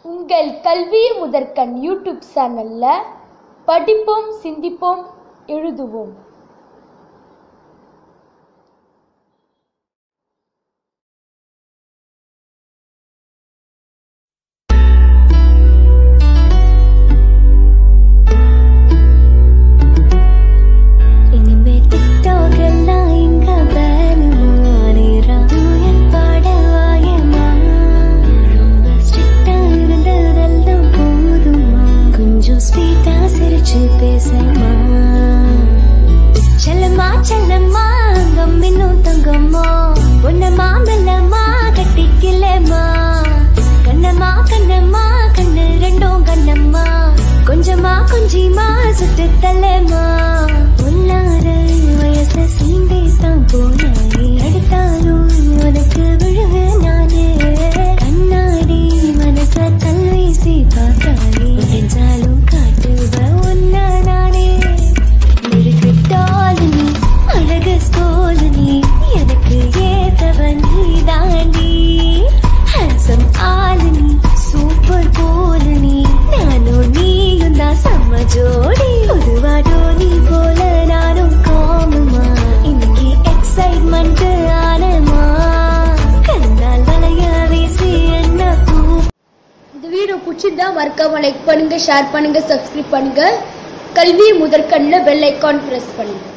உங்கள் கல்வி முதற்கண் யூடியூப் சேனல்ல படிப்போம் சிந்திப்போம் எழுதுவோம் இனிமே டிக்டாக் எல்லாம் இங்க வேணுமா நீராயன் பாடவாயமா ரொம்ப ஸ்ட்ரிக்டா இருந்ததெல்லாம் போதுமா கொஞ்சம் ஸ்வீட்டா சிரிச்சு பேசமா செல்லம்மா செல்லம்மா கம்மின்னும் தங்கம்மா பொன்னம்மா மெல்லம்மா கட்டிக்கலம்மா கண்ணம்மா கண்ணம்மா கண்ணு ரெண்டும் கண்ணம்மா கொஞ்சமா கொஞ்சிமா சுட்டு தள்ளம்மா உள்ளார வயச சீண்டே தான் போனாயே அடுத்தாலும் உனக்கு விழுவு நானே கண்ணாடி மனச கல்வீசி பார்த்தாயே என்றாலும் காட்டுவ உன்ன நானே மெழுகுட்டால் நீ அழகு ஸ்கோல் நீ எனக்கு ஏத்தவன் நீ தாண்டி ஹேண்ட்ஸம் ஆள் நீ சூப்பர் போல் நீ நானும் நீயும் தான் செம்ம ஜோடி பொதுவாடோ நீ போல நானும் காமுமா இன்னைக்கு எக்ஸைட்மெண்ட் ஆனமா கண்ணால் வளைய வீசி என்ன பூ இந்த வீடியோ பிடிச்சிருந்தா மறக்காம லைக் பண்ணுங்க ஷேர் பண்ணுங்க சப்ஸ்கிரைப் பண்ணுங்க கல்வி முதற்கண்ணில் பெல் ஐக்கான் பிரஸ் பண்ணுங்க